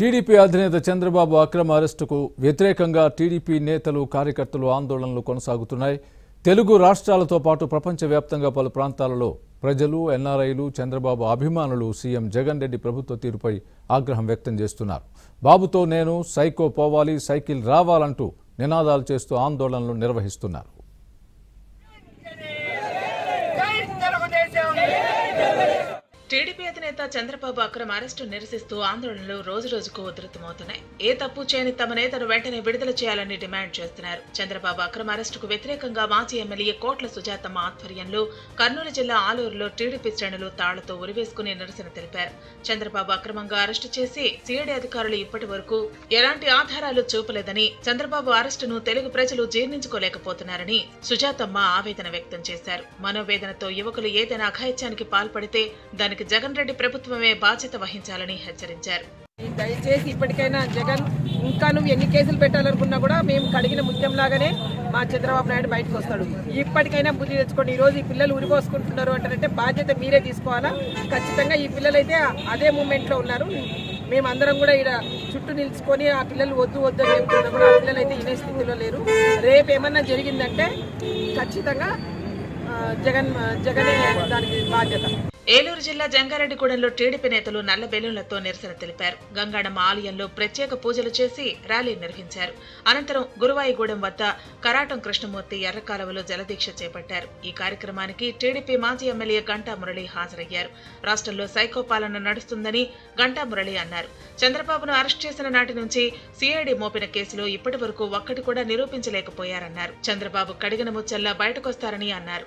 TDP అధినేత చంద్రబాబు అక్రమ అరెస్టుకు వ్యతిరేకంగా టీడీపీ నేతలు కార్యకర్తలు ఆందోళనలు కొనసాగుతున్నాయి తెలుగు రాష్ట్రాలతో పాటు ప్రపంచవ్యాప్తంగా పలు ప్రాంతాలలో ప్రజలు ఎన్ఆర్ఐలు చంద్రబాబు అభిమానులు సీఎం జగన్ రెడ్డి ప్రభుత్వ తీరుపై ఆగ్రహం వ్యక్తం చేస్తున్నారు బాబుతో నేను సైకో పోవాలి సైకిల్ రావాలంటూ నినాదాలు చేస్తూ ఆందోళనలు నిర్వహిస్తున్నారు జై తెలుగుదేశం టీడీపీ అధినేత చంద్రబాబు అక్రమ అరెస్టు నిరసిస్తూ ఆందోళనలు రోజు రోజుకు ఉధృతమవుతున్నాయి ఏ తప్పు చేయని తమ నేతను వెంటనే విడుదల చేయాలని డిమాండ్ చేస్తున్నారు చంద్రబాబు అక్రమ అరెస్టుకు వ్యతిరేకంగా మాజీ ఎమ్మెల్యే కోట్ల సుజాతమ్మ ఆధ్వర్యంలో కర్నూలు జిల్లా ఆలూరులో టీడీపీ శ్రేణులు తాళ్లతో ఉరివేసుకుని నిరసన తెలిపారు చంద్రబాబు అక్రమంగా అరెస్టు చేసి సిఐడి అధికారులు ఇప్పటి వరకు ఎలాంటి ఆధారాలు చూపలేదని చంద్రబాబు అరెస్టును తెలుగు ప్రజలు జీర్ణించుకోలేకపోతున్నారని సుజాతమ్మ ఆవేదన వ్యక్తం చేశారు మనోవేదనతో యువకులు ఏదైనా అఘాయిత్యానికి పాల్పడితే దానికి జగన్ రెడ్డి ప్రభుత్వమే బాధ్యత వహించాలని హెచ్చరించారు దయచేసి ఇప్పటికైనా జగన్ ఇంకా నువ్వు ఎన్ని కేసులు పెట్టాలనుకున్నా కూడా మేము కడిగిన ముత్యం లాగానే మా చంద్రబాబు నాయుడు బయటకు వస్తాడు ఇప్పటికైనా బుద్ధి తెచ్చుకోండి ఈ రోజు ఈ పిల్లలు ఉరిపోసుకుంటున్నారు అంటారంటే బాధ్యత మీరే తీసుకోవాలా ఖచ్చితంగా ఈ పిల్లలైతే అదే మూమెంట్ లో ఉన్నారు మేమందరం కూడా ఇక్కడ చుట్టూ నిలుచుకొని ఆ పిల్లలు వద్దు వద్దు అని చెప్తున్నా కూడా ఆ పిల్లలు అయితే ఇనే స్థితిలో లేరు రేపు ఏమన్నా జరిగిందంటే ఖచ్చితంగా ఆ, జగన్ జగనే దానికి బాధ్యత ఏలూరు జిల్లా జంగారెడ్డిగూడెంలో టీడీపీ నేతలు నల్ల బెలూన్లతో నిరసన తెలిపారు గంగాడమ్మ ఆలయంలో ప్రత్యేక పూజలు చేసి ర్యాలీ నిర్వహించారు అనంతరం గురువాయిగూడెం వద్ద కరాటం కృష్ణమూర్తి ఎర్రకాలువలో జలదీక్ష చేపట్టారు ఈ కార్యక్రమానికి టీడీపీ మాజీ ఎమ్మెల్యే గంటా మురళి హాజరయ్యారు రాష్ట్రంలో సైకో పాలన నడుస్తుందని గంటా మురళి అన్నారు చంద్రబాబును అరెస్ట్ చేసిన నాటి నుంచి సిఐడి మోపిన కేసులో ఇప్పటి వరకు ఒక్కటి కూడా నిరూపించలేకపోయారన్నారు చంద్రబాబు కడిగిన ముచ్చల్లా బయటకొస్తారని అన్నారు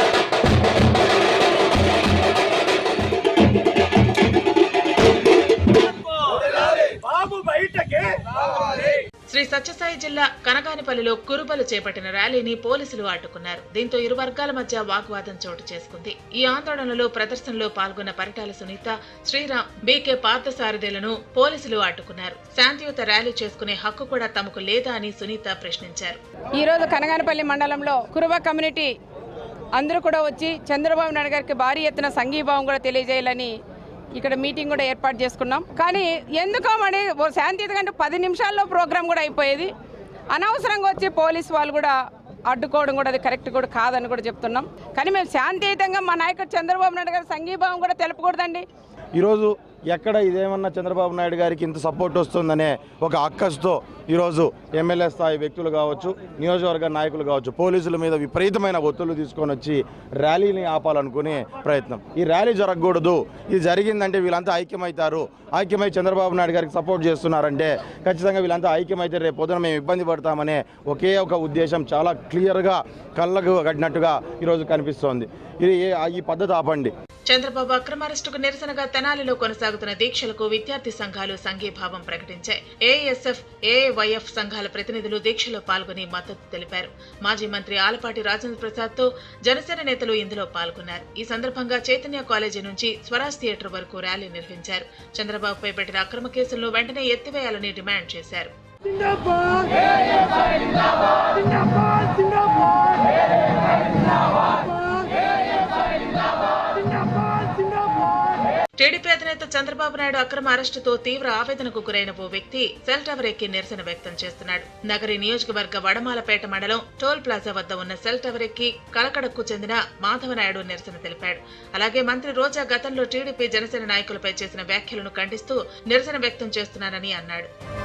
బాబు బయటకే శ్రీ సత్యసాయి జిల్లా కనగానిపల్లిలో కురుబలు చేపట్టిన ర్యాలీని పోలీసులు అడ్డుకున్నారు దీంతో ఇరు వర్గాల మధ్య వాగ్వాదం చోటు చేసుకుంది ఈ ఆందోళనలో ప్రదర్శనలో పాల్గొన్న పరిటాల సునీత శ్రీరామ్ బీకే పార్థసారథులను పోలీసులు అడ్డుకున్నారు శాంతియుత ర్యాలీ చేసుకునే హక్కు కూడా తమకు లేదా అని సునీత ప్రశ్నించారు ఈ రోజు కనగానపల్లి మండలంలో కురుబ కమ్యూనిటీ అందరూ కూడా వచ్చి చంద్రబాబు నాయుడు గారికి భారీ ఎత్తున సంఘీభావం కూడా తెలియజేయాలని ఇక్కడ మీటింగ్ కూడా ఏర్పాటు చేసుకున్నాం కానీ ఎందుకో మరి ఓ శాంతియుత కంటే పది నిమిషాల్లో ప్రోగ్రామ్ కూడా అయిపోయేది అనవసరంగా వచ్చి పోలీస్ వాళ్ళు కూడా అడ్డుకోవడం కూడా అది కరెక్ట్ కూడా కాదని కూడా చెప్తున్నాం కానీ మేము శాంతియుతంగా మా నాయకుడు చంద్రబాబు నాయుడు గారి సంఘీభావం కూడా తెలుపకూడదండి ఈరోజు ఎక్కడ ఇదేమన్నా చంద్రబాబు నాయుడు గారికి ఇంత సపోర్ట్ వస్తుందనే ఒక అక్కస్తో ఈరోజు ఎమ్మెల్యే స్థాయి వ్యక్తులు కావచ్చు నియోజకవర్గ నాయకులు కావచ్చు పోలీసుల మీద విపరీతమైన ఒత్తులు తీసుకొని వచ్చి ర్యాలీని ఆపాలనుకునే ప్రయత్నం ఈ ర్యాలీ జరగకూడదు ఇది జరిగిందంటే వీళ్ళంతా ఐక్యమవుతారు ఐక్యమై చంద్రబాబు నాయుడు గారికి సపోర్ట్ చేస్తున్నారంటే ఖచ్చితంగా వీళ్ళంతా ఐక్యమైతే రేపు పొద్దున మేము ఇబ్బంది పడతామనే ఒకే ఒక ఉద్దేశం చాలా క్లియర్గా కళ్ళకు కట్టినట్టుగా ఈరోజు కనిపిస్తోంది ఇది ఏ- ఈ పద్ధతి ఆపండి చంద్రబాబు అక్రమ అరెస్టుకు నిరసనగా తెనాలిలో కొనసాగుతున్న దీక్షలకు విద్యార్థి సంఘాలు సంఘీభావం ప్రకటించాయి ఏఎస్ఎఫ్ ఏవైఎఫ్ సంఘాల ప్రతినిధులు దీక్షలో పాల్గొని మద్దతు తెలిపారు మాజీ మంత్రి ఆలపాటి రాజేంద్ర ప్రసాద్ తో జనసేన నేతలు ఇందులో పాల్గొన్నారు ఈ సందర్భంగా చైతన్య కాలేజీ నుంచి స్వరాజ్ థియేటర్ వరకు ర్యాలీ నిర్వహించారు చంద్రబాబుపై పెట్టిన అక్రమ కేసులను వెంటనే ఎత్తివేయాలని డిమాండ్ చేశారు టీడీపీ అధినేత చంద్రబాబు నాయుడు అక్రమ అరెస్టుతో తీవ్ర ఆవేదనకు గురైన ఓ వ్యక్తి సెల్ టవర్ ఎక్కి నిరసన వ్యక్తం చేస్తున్నాడు నగరి నియోజకవర్గ వడమాలపేట మండలం టోల్ ప్లాజా వద్ద ఉన్న సెల్ టవర్ ఎక్కి కలకడకు చెందిన మాధవనాయుడు నిరసన తెలిపాడు అలాగే మంత్రి రోజా గతంలో టీడీపీ జనసేన నాయకులపై చేసిన వ్యాఖ్యలను ఖండిస్తూ నిరసన వ్యక్తం చేస్తున్నానని అన్నాడు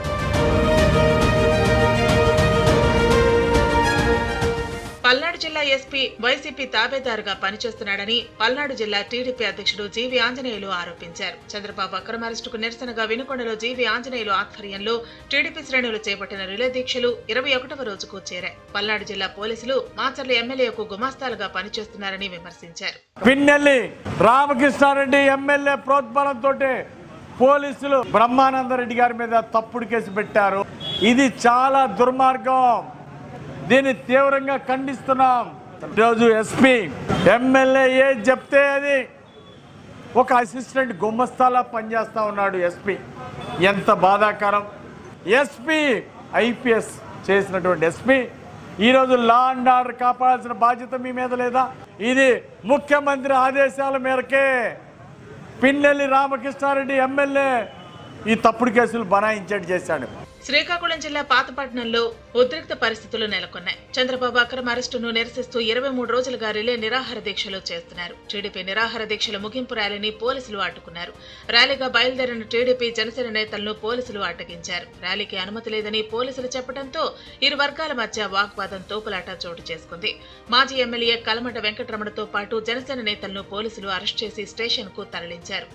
పల్నాడు జిల్లా ఎస్పీ వైసీపీ తాబేదారుగా పనిచేస్తున్నాడని పల్నాడు జిల్లా టీడీపీ అధ్యక్షుడు జీవి ఆంజనేయులు ఆరోపించారు చంద్రబాబు అక్రమ అరెస్టుకు నిరసనగా వినుకొండలో జీవి ఆంజనేయులు ఆధ్వర్యంలో టీడీపీ శ్రేణులు చేపట్టిన రిలే దీక్షలు ఇరవై ఒకటవ రోజుకు చేరాయి పల్నాడు జిల్లా పోలీసులు మాచర్ల ఎమ్మెల్యేకు గుమాస్తాలుగా పనిచేస్తున్నారని విమర్శించారు పిన్నెల్లి రామకృష్ణారెడ్డి ఎమ్మెల్యే ప్రోత్బలంతో పోలీసులు బ్రహ్మానందరెడ్డి గారి మీద తప్పుడు కేసు పెట్టారు ఇది చాలా దుర్మార్గం దీన్ని తీవ్రంగా ఖండిస్తున్నాం ఈరోజు ఎస్పీ ఎమ్మెల్యే ఏది చెప్తే అది ఒక అసిస్టెంట్ గుమ్మస్తాలా పనిచేస్తా ఉన్నాడు ఎస్పీ ఎంత బాధాకరం ఎస్పీ ఐపీఎస్ చేసినటువంటి ఎస్పీ ఈరోజు లా అండ్ ఆర్డర్ కాపాడాల్సిన బాధ్యత మీ మీద లేదా ఇది ముఖ్యమంత్రి ఆదేశాల మేరకే పిన్నెల్లి రామకృష్ణారెడ్డి ఎమ్మెల్యే ఈ తప్పుడు కేసులు బనాయించేట్టు చేశాడు శ్రీకాకుళం జిల్లా పాతపట్నంలో ఉద్రిక్త పరిస్థితులు నెలకొన్నాయి చంద్రబాబు అక్రమ అరెస్టును నిరసిస్తూ ఇరవై మూడు రోజులుగా రిలే నిరాహార దీక్షలు చేస్తున్నారు టీడీపీ నిరాహార దీక్షల ముగింపు ర్యాలీని పోలీసులు అడ్డుకున్నారు ర్యాలీగా బయలుదేరిన టీడీపీ జనసేన నేతలను పోలీసులు అడ్డగించారు ర్యాలీకి అనుమతి లేదని పోలీసులు చెప్పడంతో ఇరు వర్గాల మధ్య వాగ్వాదం తోపులాట చోటు చేసుకుంది మాజీ ఎమ్మెల్యే కలమట వెంకటరమణతో పాటు జనసేన నేతలను పోలీసులు అరెస్ట్ చేసి స్టేషన్ కు తరలించారు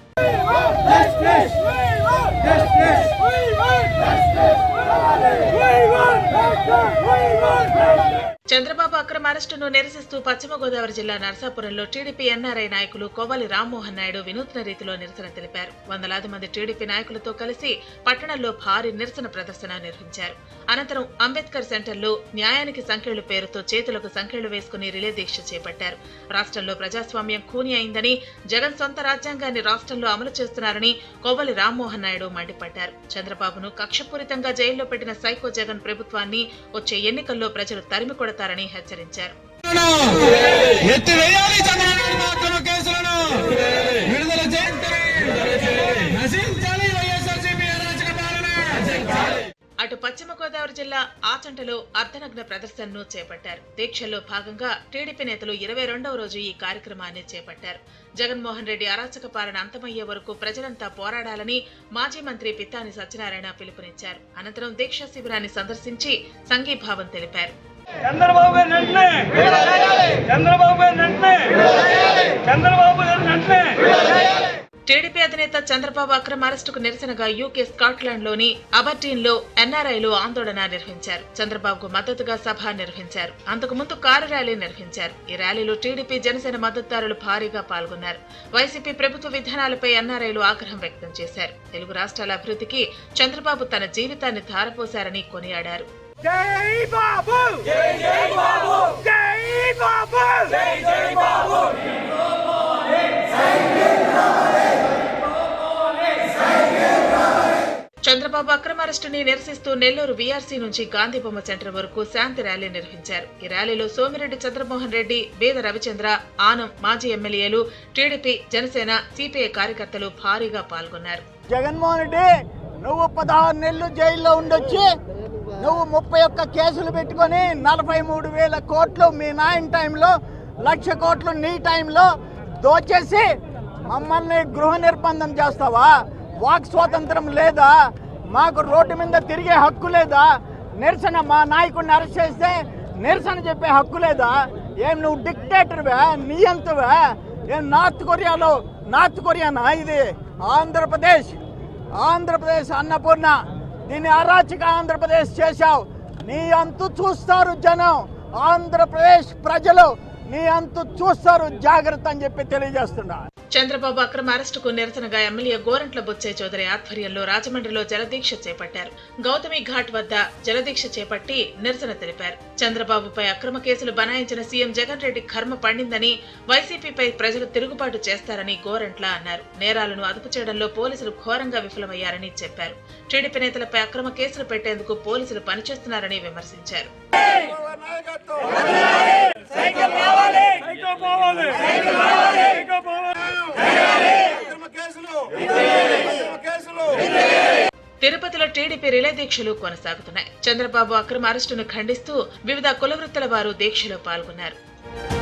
చంద్రబాబు అక్రమ అరెస్టును నిరసిస్తూ పశ్చిమ గోదావరి జిల్లా నరసాపురంలో టీడీపీ ఎన్ఆర్ఐ నాయకులు కోవలి రామ్మోహన్ నాయుడు వినూత్న రీతిలో నిరసన తెలిపారు వందలాది మంది టీడీపీ నాయకులతో కలిసి పట్టణంలో భారీ నిరసన ప్రదర్శన నిర్వహించారు అనంతరం అంబేద్కర్ సెంటర్లో న్యాయానికి సంఖ్యలు పేరుతో చేతులకు సంఖ్యలు వేసుకుని రిలే దీక్ష చేపట్టారు రాష్ట్రంలో ప్రజాస్వామ్యం ఖూని అయిందని జగన్ సొంత రాజ్యాంగాన్ని రాష్ట్రంలో అమలు చేస్తున్నారని కోవలి రామ్మోహన్ నాయుడు మండిపడ్డారు చంద్రబాబును కక్షపూరితంగా జైల్లో పెట్టిన సైకో జగన్ ప్రభుత్వాన్ని వచ్చే ఎన్నికల్లో ప్రజలు తరిమి కొడతారని హెచ్చరించారు ఎత్తివేయాలి చంద్రబాబు మాత్రమ కేసులను విడుదల చేయాలి నశించాలి వైఎస్ఆర్సీపీ అరాచక పాలన అటు పశ్చిమ గోదావరి జిల్లా ఆచంటలో అర్ధనగ్న ప్రదర్శనను చేపట్టారు దీక్షల్లో భాగంగా టీడీపీ నేతలు ఇరవై రెండవ రోజు ఈ కార్యక్రమాన్ని చేపట్టారు జగన్మోహన్ రెడ్డి అరాచక పాలన అంతమయ్యే వరకు ప్రజలంతా పోరాడాలని మాజీ మంత్రి పిత్తాని సత్యనారాయణ పిలుపునిచ్చారు అనంతరం దీక్షా శిబిరాన్ని సందర్శించి సంఘీభావం తెలిపారు చంద్రబాబు గారిని వెంటనే చంద్రబాబు గారిని వెంటనే చంద్రబాబు గారిని వెంటనే టీడీపీ అధినేత చంద్రబాబు అక్రమ అరెస్టుకు నిరసనగా యూకే స్కాట్లాండ్ లోని అబర్టీన్ లో ఎన్ఆర్ఐలు ఆందోళన నిర్వహించారు చంద్రబాబుకు మద్దతుగా సభ నిర్వహించారు అంతకు ముందు కారు ర్యాలీ నిర్వహించారు ఈ ర్యాలీలో టీడీపీ జనసేన మద్దతుదారులు భారీగా పాల్గొన్నారు వైసీపీ ప్రభుత్వ విధానాలపై ఎన్ఆర్ఐలు ఆగ్రహం వ్యక్తం చేశారు తెలుగు రాష్ట్రాల అభివృద్ధికి చంద్రబాబు తన జీవితాన్ని ధారపోశారని కొనియాడారు జై బాబు జై జై బాబు జై బాబు జై జై బాబు చంద్రబాబు అక్రమ అరెస్టుని నిరసిస్తూ నెల్లూరు వీఆర్సీ నుంచి గాంధీబొమ్మ సెంటర్ వరకు శాంతి ర్యాలీ నిర్వహించారు ఈ ర్యాలీలో సోమిరెడ్డి చంద్రమోహన్ రెడ్డి బేద రవిచంద్ర ఆనం మాజీ ఎమ్మెల్యేలు టీడీపీ జనసేన సిపిఐ కార్యకర్తలు భారీగా పాల్గొన్నారు జగన్మోహన్ రెడ్డి నువ్వు పదహారు నెలలు జైల్లో ఉండొచ్చి నువ్వు ముప్పై ఒక్క కేసులు పెట్టుకొని నలభై మూడు వేల కోట్లు మీ నాయన టైంలో లక్ష కోట్లు నీ టైంలో దోచేసి మమ్మల్ని గృహ నిర్బంధం చేస్తావా వాక్ స్వాతంత్రం లేదా మాకు రోడ్డు మీద తిరిగే హక్కు లేదా నిరసన మా నాయకుడిని అరెస్ట్ చేస్తే నిరసన చెప్పే హక్కు లేదా ఏం నువ్వు డిక్టేటర్వే నియంతవే ఏం నార్త్ కొరియాలో నార్త్ కొరియానా ఇది ఆంధ్రప్రదేశ్ ఆంధ్రప్రదేశ్ అన్నపూర్ణ దీన్ని అరాచక ఆంధ్రప్రదేశ్ చేశావు నీ అంతు చూస్తారు జనం ఆంధ్రప్రదేశ్ ప్రజలు నీ అంతు చూస్తారు జాగ్రత్త అని చెప్పి తెలియజేస్తున్నా చంద్రబాబు అక్రమ అరెస్టుకు నిరసనగా ఎమ్మెల్యే గోరంట్ల బుచ్చయ్య చౌదరి ఆధ్వర్యంలో రాజమండ్రిలో జలదీక్ష చేపట్టారు గౌతమి ఘాట్ వద్ద జలదీక్ష చేపట్టి నిరసన తెలిపారు చంద్రబాబుపై అక్రమ కేసులు బనాయించిన సీఎం జగన్ రెడ్డి కర్మ పండిందని వైసీపీపై ప్రజలు తిరుగుబాటు చేస్తారని గోరంట్ల అన్నారు నేరాలను అదుపు చేయడంలో పోలీసులు ఘోరంగా విఫలమయ్యారని చెప్పారు టీడీపీ నేతలపై అక్రమ కేసులు పెట్టేందుకు పోలీసులు పనిచేస్తున్నారని విమర్శించారు సైకో పోవాలి సైకో పోవాలి తిరుపతిలో టీడీపీ రిలే దీక్షలు కొనసాగుతున్నాయి చంద్రబాబు అక్రమ అరెస్టును ఖండిస్తూ వివిధ కులవృత్తుల వారు దీక్షలో పాల్గొన్నారు